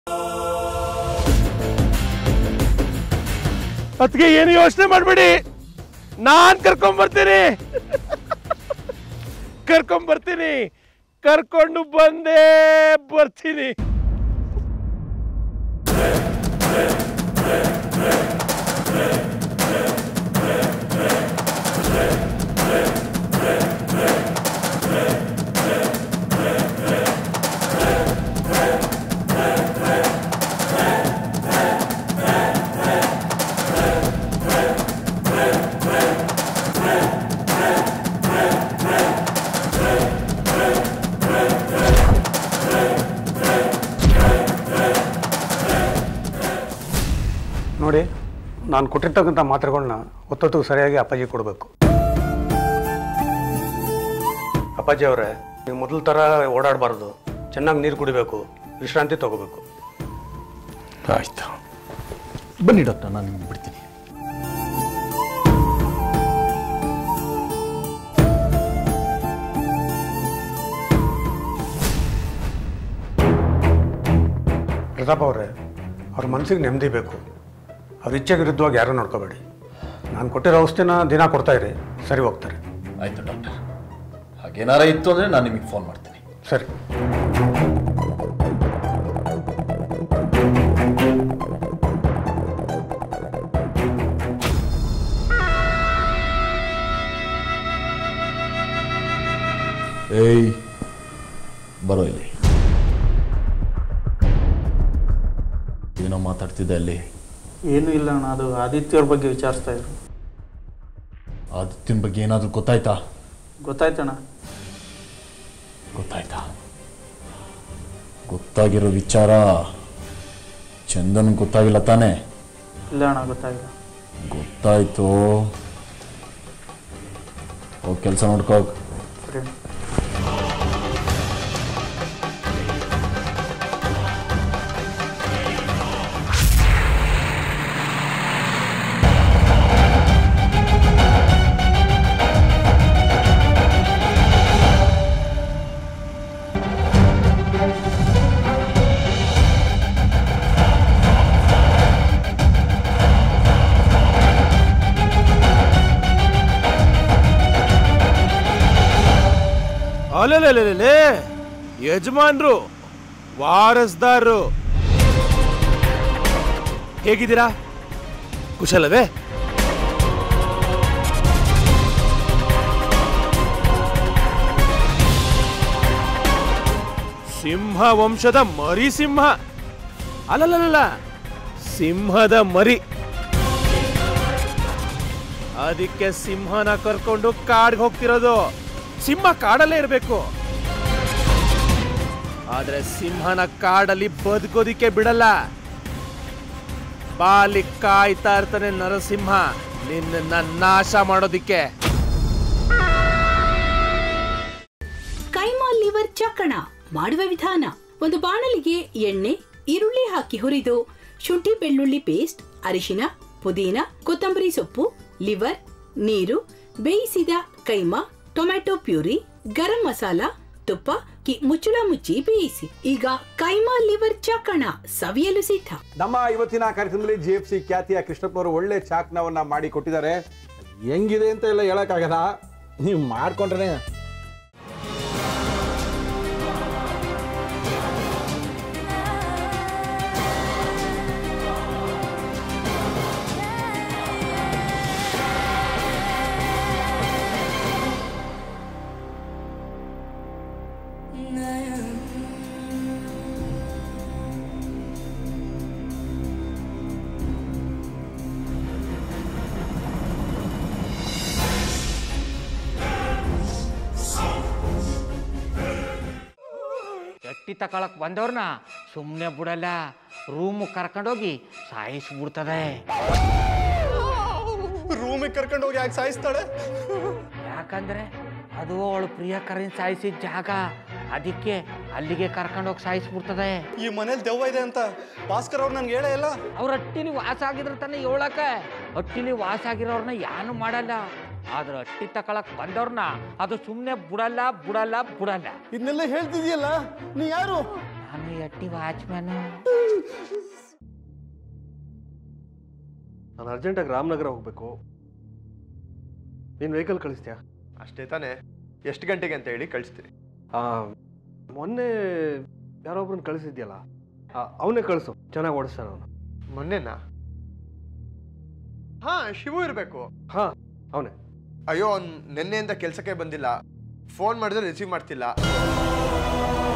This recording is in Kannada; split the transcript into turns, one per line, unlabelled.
ಅದಕ್ಕೆ ಏನು ಯೋಚನೆ ಮಾಡಬೇಡಿ ನಾನ್ ಕರ್ಕೊಂಡ್ ಬರ್ತೀನಿ ಕರ್ಕೊಂಡ್ ಬರ್ತೀನಿ ಕರ್ಕೊಂಡು ಬಂದೇ ಬರ್ತೀನಿ
ನೋಡಿ ನಾನು ಕೊಟ್ಟಿರ್ತಕ್ಕಂಥ ಮಾತ್ರೆಗಳನ್ನ ಒತ್ತೊತ್ತಿಗೆ ಸರಿಯಾಗಿ ಅಪ್ಪಾಜಿ ಕೊಡಬೇಕು ಅಪ್ಪಾಜಿ ಅವರೇ ನೀವು ಮೊದಲ ಥರ ಓಡಾಡಬಾರ್ದು ಚೆನ್ನಾಗಿ ನೀರು ಕುಡಿಬೇಕು ವಿಶ್ರಾಂತಿ ತಗೋಬೇಕು
ಆಯ್ತು ಬನ್ನಿ ಡಾಕ್ಟರ್ ನಾನು ನಿಮ್ಗೆ ಬಿಡ್ತೀನಿ
ಪ್ರತಾಪ್ ಅವರೇ ಅವ್ರ ಮನಸ್ಸಿಗೆ ನೆಮ್ಮದಿ ಬೇಕು ಅವ್ರ ಇಚ್ಛೆ ವಿರುದ್ಧವಾಗಿ ಯಾರೂ ನೋಡ್ಕೋಬೇಡಿ ನಾನು ಕೊಟ್ಟಿರೋ ಔಷಧಿನ ದಿನ ಕೊಡ್ತಾ ಇರಿ ಸರಿ ಹೋಗ್ತಾರೆ
ಆಯ್ತು ಡಾಕ್ಟರ್ ಹಾಗೇನಾರ ಇತ್ತು ಅಂದರೆ ನಾನು ನಿಮಗೆ ಫೋನ್ ಮಾಡ್ತೀನಿ
ಸರಿ
ಏಯ್ ಬರೋ ಇಲ್ಲಿ ಏನೋ ಮಾತಾಡ್ತಿದ್ದೆ ಅಲ್ಲಿ
ಏನೂ ಇಲ್ಲ ಅಣ್ಣ ಅದು ಆದಿತ್ಯವ್ರ ಬಗ್ಗೆ ವಿಚಾರಿಸ್ತಾ ಇದ್ರು
ಆದಿತ್ಯನ ಬಗ್ಗೆ ಏನಾದರೂ ಗೊತ್ತಾಯ್ತಾ
ಗೊತ್ತಾಯ್ತಣ್ಣ
ಗೊತ್ತಾಯ್ತಾ ಗೊತ್ತಾಗಿರೋ ವಿಚಾರ ಚಂದನ್ ಗೊತ್ತಾಗಿಲ್ಲ ತಾನೇ
ಇಲ್ಲ ಅಣ್ಣ ಗೊತ್ತಾಗಿಲ್ಲ
ಗೊತ್ತಾಯ್ತು ಹೋಗಿ ಕೆಲಸ ನೋಡ್ಕೋ
ಸರಿ ಅಣ್ಣ.
ಅಲ್ಲೇ ಯಜಮಾನ್ರು ವಾರಸ್ದಾರರು ಹೇಗಿದ್ದೀರಾ ಕುಶಲವೇ ಸಿಂಹ ವಂಶದ ಮರಿ ಸಿಂಹ ಅಲ್ಲಲ್ಲ ಸಿಂಹದ ಮರಿ ಅದಕ್ಕೆ ಸಿಂಹನ ಕರ್ಕೊಂಡು ಕಾಡ್ಗೆ ಹೋಗ್ತಿರೋದು ಸಿಂಹ ಕಾಡಲ್ಲೇ ಇರಬೇಕು ಆದ್ರೆ ಸಿಂಹನ ಕಾಡಲ್ಲಿ ಬದುಕೋದಿಕ್ಕೆ ಬಿಡಲ್ಲ ಬಾಲಿ ಕಾಯ್ತಾ ಇರ್ತಾನೆ ನರಸಿಂಹ ನಿನ್ನ ನಾಶ ಮಾಡೋದಿಕ್ಕೆ
ಕೈಮಾ ಲಿವರ್ ಚಕ್ಕಣ ಮಾಡುವ ವಿಧಾನ ಒಂದು ಬಾಣಲಿಗೆ ಎಣ್ಣೆ ಈರುಳ್ಳಿ ಹಾಕಿ ಹುರಿದು ಶುಂಠಿ ಬೆಳ್ಳುಳ್ಳಿ ಪೇಸ್ಟ್ ಅರಿಶಿನ ಪುದೀನ ಕೊತ್ತಂಬರಿ ಸೊಪ್ಪು ಲಿವರ್ ನೀರು ಬೇಯಿಸಿದ ಕೈಮಾ ಟೊಮ್ಯಾಟೊ ಪ್ಯೂರಿ ಗರಂ ಮಸಾಲ ತುಪ್ಪ ಕಿ ಮುಚ್ಚಳ ಮುಚ್ಚಿ ಬೇಯಿಸಿ ಈಗ ಕೈಮಾ ಲಿವರ್ ಚಕ್ಕಣ ಸವಿಯಲು ಸಿದ್ಧ
ನಮ್ಮ ಇವತ್ತಿನ ಕಾರ್ಯಕ್ರಮದಲ್ಲಿ ಜಿ ಎಫ್ ಸಿ ಖ್ಯಾತಿಯ ಕೃಷ್ಣಪ್ಪನವರು ಒಳ್ಳೆ ಚಾಕ್ನವನ್ನ ಮಾಡಿ ಕೊಟ್ಟಿದ್ದಾರೆ ಹೆಂಗಿದೆ ಅಂತ ಎಲ್ಲ ಹೇಳಕ್ಕಾಗಲ್ಲ ನೀವು ಮಾಡ್ಕೊಂಡ್ರೆ
ಗಟ್ಟಿ ತಕೊಳಕ್ ಬಂದವ್ರನ್ನ ಸುಮ್ಮನೆ ಬಿಡಲ್ಲ ರೂಮ್ ಕರ್ಕೊಂಡೋಗಿ ಸಾಯಿಸ್ಬಿಡ್ತದೆ
ರೂಮಿಗೆ ಕರ್ಕೊಂಡು ಹೋಗಿ ಯಾಕೆ ಸಾಯಿಸ್ತಾಳೆ
ಯಾಕಂದ್ರೆ ಅದು ಅವಳು ಪ್ರಿಯಕರನ್ ಸಾಯಿಸಿದ ಜಾಗ ಅದಕ್ಕೆ ಅಲ್ಲಿಗೆ ಕರ್ಕೊಂಡೋಗಿ ಸಾಯಿಸ್ಬಿಡ್ತದೆ
ಈ ಮನೇಲಿ ದೆವ್ವ ಇದೆ ಅಂತ ಭಾಸ್ಕರ್ ಅವ್ರು ನನ್ಗೆ ಹೇಳೇ ಇಲ್ಲ
ಅವ್ರ ಹಟ್ಟಿಲಿ ವಾಸ ಆಗಿದ್ರ ತಾನೆ ಹೇಳಕ ಹಟ್ಟಿಲಿ ವಾಸ ಆಗಿರೋರ್ನ ಯಾನು ಮಾಡಲ್ಲ ಆದ್ರೆ ಹಟ್ಟಿ ತಕೊಳಕ್ ಬಂದವ್ರನ್ನ ಅದು ಸುಮ್ಮನೆ ಬಿಡಲ್ಲ ಬಿಡಲ್ಲ ಬಿಡಲ್ಲ
ಇದನ್ನೆಲ್ಲ ಹೇಳ್ತಿದ್ಯಲ್ಲ ನೀ ಯಾರು
ನಾನು ಈ ಅಟ್ಟಿ ವಾಚ್ಮ್ಯಾನು
ನಾನು ಅರ್ಜೆಂಟಾಗಿ ರಾಮನಗರ ಹೋಗ್ಬೇಕು ನೀನು ವೆಹಿಕಲ್ ಕಳಿಸ್ತೀಯಾ
ಅಷ್ಟೇ ತಾನೇ ಎಷ್ಟು ಗಂಟೆಗೆ ಅಂತ ಹೇಳಿ ಕಳಿಸ್ತೀನಿ
ಆ, ಮೊನ್ನೆ ಯಾರೊಬ್ರನ್ನ ಕಳಿಸಿದ್ಯಲ್ಲ ಅವನೇ ಕಳಿಸು ಚೆನ್ನಾಗಿ ಓಡಿಸ್ತಾನೆ ಅವನು
ಮೊನ್ನೆನಾ ಹಾ ಶಿವು ಇರಬೇಕು
ಹಾ ಅವನೇ
ಅಯ್ಯೋ ಅವ್ನು ನಿನ್ನೆಯಿಂದ ಕೆಲಸಕ್ಕೆ ಬಂದಿಲ್ಲ ಫೋನ್ ಮಾಡಿದ್ರೆ ರಿಸೀವ್ ಮಾಡ್ತಿಲ್ಲ